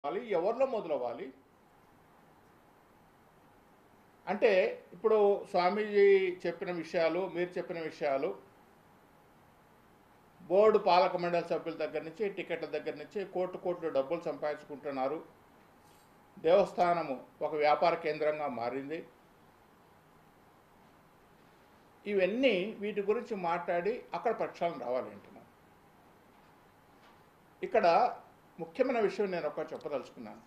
అవ్వాలి ఎవరిలో మొదలవ్వాలి అంటే ఇప్పుడు స్వామీజీ చెప్పిన విషయాలు మీరు చెప్పిన విషయాలు బోర్డు పాలక మండలి సభ్యుల దగ్గర నుంచి టికెట్ల దగ్గర నుంచి కోట్లు కోట్లు డబ్బులు సంపాదించుకుంటున్నారు దేవస్థానము ఒక వ్యాపార కేంద్రంగా మారింది ఇవన్నీ వీటి గురించి మాట్లాడి అక్కడ ప్రక్షాళన రావాలి అంటున్నాను ఇక్కడ ముఖ్యమైన విషయం నేను ఒక చెప్పదలుచుకున్నాను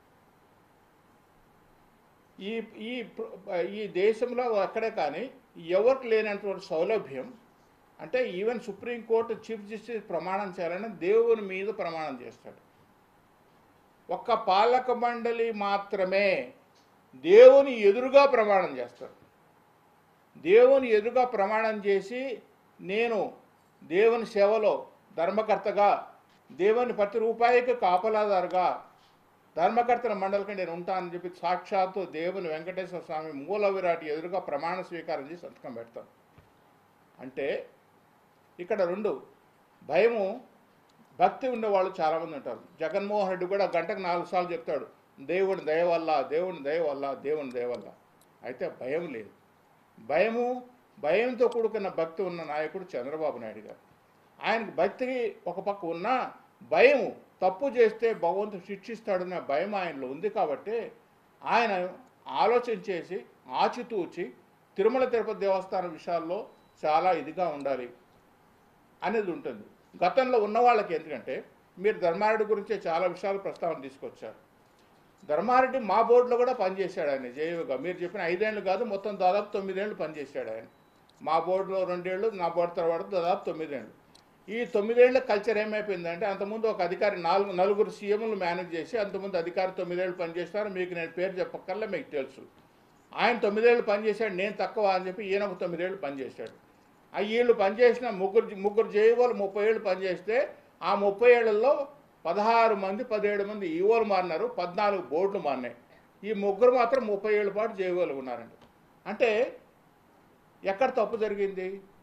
ఈ ఈ ప్ర- ఈ దేశంలో అక్కడే కానీ ఎవరికి లేనటువంటి సౌలభ్యం అంటే ఈవెన్ సుప్రీంకోర్టు చీఫ్ జస్టిస్ ప్రమాణం చేయాలని దేవుని మీద ప్రమాణం చేస్తాడు ఒక్క పాలక మండలి మాత్రమే దేవుని ఎదురుగా ప్రమాణం చేస్తారు దేవుని ఎదురుగా ప్రమాణం చేసి నేను దేవుని సేవలో ధర్మకర్తగా దేవుని ప్రతి రూపాయికి కాపలాదారుగా ధర్మకర్తల మండలికి నేను ఉంటానని చెప్పి సాక్షాత్తు దేవుని వెంకటేశ్వర స్వామి మూల విరాటి ఎదురుగా ప్రమాణ స్వీకారం చేసి సంతకం పెడతాను అంటే ఇక్కడ రెండు భయము భక్తి ఉండేవాళ్ళు చాలామంది ఉంటారు జగన్మోహన్ రెడ్డి కూడా గంటకు నాలుగు సార్లు చెప్తాడు దేవుని దయ వల్ల దేవుని దయ వల్ల దేవుని దయ వల్ల అయితే భయం లేదు భయము భయంతో కూడుకున్న భక్తి ఉన్న నాయకుడు చంద్రబాబు నాయుడు గారు ఆయనకు భక్తికి ఒక పక్క ఉన్నా భయము తప్పు చేస్తే భగవంతుడు శిక్షిస్తాడనే భయం ఆయనలో ఉంది కాబట్టి ఆయన ఆలోచన చేసి ఆచితూచి తిరుమల తిరుపతి దేవస్థానం విషయాల్లో చాలా ఇదిగా ఉండాలి అనేది ఉంటుంది గతంలో ఉన్న వాళ్ళకి ఎందుకంటే మీరు ధర్మారెడ్డి గురించే చాలా విషయాలు ప్రస్తావన తీసుకొచ్చారు ధర్మారెడ్డి మా బోర్డులో కూడా పనిచేశాడు ఆయన జేయుగా మీరు చెప్పిన ఐదేళ్ళు కాదు మొత్తం దాదాపు తొమ్మిదేళ్ళు పనిచేశాడు ఆయన మా బోర్డులో రెండేళ్ళు నా బోర్డు తర్వాత దాదాపు తొమ్మిదేళ్ళు ఈ తొమ్మిదేళ్ల కల్చర్ ఏమైపోయిందంటే అంతకుముందు ఒక అధికారి నాలుగు నలుగురు సీఎంలు మేనేజ్ చేసి అంతకుముందు అధికారి తొమ్మిదేళ్ళు పనిచేస్తారు మీకు నేను పేరు చెప్పక్కర్లే మీకు తెలుసు ఆయన తొమ్మిదేళ్ళు పనిచేశాడు నేను తక్కువ అని చెప్పి ఈయన ఒక తొమ్మిదేళ్ళు పనిచేశాడు ఆ వీళ్ళు పనిచేసిన ముగ్గురు ముగ్గురు జేఈఓలు ముప్పై ఏళ్ళు పనిచేస్తే ఆ ముప్పై ఏళ్లలో పదహారు మంది పదిహేడు మంది ఈఓలు మారినారు పద్నాలుగు బోర్డులు మారినాయి ఈ ముగ్గురు మాత్రం ముప్పై ఏళ్ళ పాటు జేఈఓలు ఉన్నారండి అంటే ఎక్కడ తప్పు జరిగింది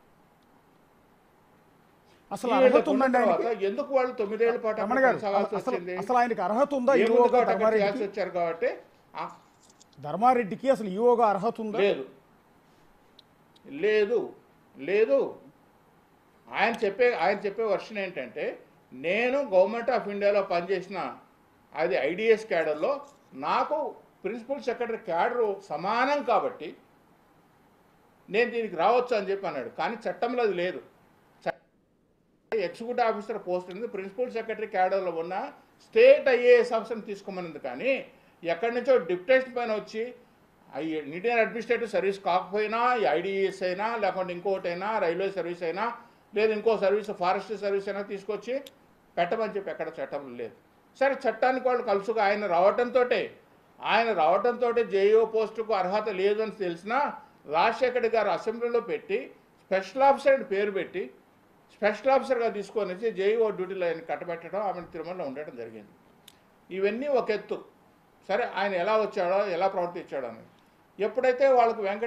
అసలు ఈ అర్హత ఉన్న ఉందండి తర్వాత ఆయనకి ఎందుకు వాళ్ళు తొమ్మిదేళ్ల పాటు రమణ అక్కడ గారు కొనసాగాల్సి అసలు వచ్చింది అసలు ఆయనకి అర్హత ఉందా ఏముంది ఈవోగా కాబట్టి అక్కడ చేయాల్సి ధర్మారెడ్డికి వచ్చారు కాబట్టి ఆ, ధర్మారెడ్డికి అసలు ఈవోగా అర్హత ఉందా లేదు లేదు లేదు ఆయన చెప్పే ఆయన చెప్పే వర్షన్ ఏంటంటే నేను గవర్నమెంట్ ఆఫ్ ఇండియాలో పనిచేసిన అది ఐడిఎస్ క్యాడర్లో నాకు ప్రిన్సిపల్ సెక్రటరీ క్యాడరు సమానం కాబట్టి నేను దీనికి రావచ్చు అని చెప్పి అన్నాడు కానీ చట్టంలో అది లేదు ఎగ్జిక్యూటివ్ ఆఫీసర్ పోస్ట్ ఉంది ప్రిన్సిపల్ సెక్రటరీ క్యాడర్లో ఉన్న స్టేట్ ఐఏఎస్ ఆఫీసర్ని తీసుకోమన్నది కానీ ఎక్కడి నుంచో డిప్యుటేషన్ పైన వచ్చి ఈ ఇండియన్ అడ్మినిస్ట్రేటివ్ సర్వీస్ కాకపోయినా ఈ ఐడిఎస్ అయినా లేకుంటే ఇంకోటి అయినా రైల్వే సర్వీస్ అయినా లేదు ఇంకో సర్వీస్ ఫారెస్ట్ సర్వీస్ అయినా తీసుకొచ్చి పెట్టమని చెప్పి ఎక్కడ చట్టంలో లేదు సరే చట్టానికి వాళ్ళు కలుసుగా ఆయన రావటంతో ఆయన రావటంతో జేఈఓ పోస్టుకు అర్హత లేదని తెలిసినా రాజశేఖర్ గారు అసెంబ్లీలో పెట్టి స్పెషల్ ఆఫీసర్ అని పేరు పెట్టి స్పెషల్ ఆఫీసర్గా తీసుకొని వచ్చి జేఈఓ డ్యూటీలో ఆయన కట్టబెట్టడం ఆమెను తిరుమలలో ఉండటం జరిగింది ఇవన్నీ ఒక ఎత్తు సరే ఆయన ఎలా వచ్చాడో ఎలా ప్రవర్తించాడో అని ఎప్పుడైతే వాళ్ళకు వెంకట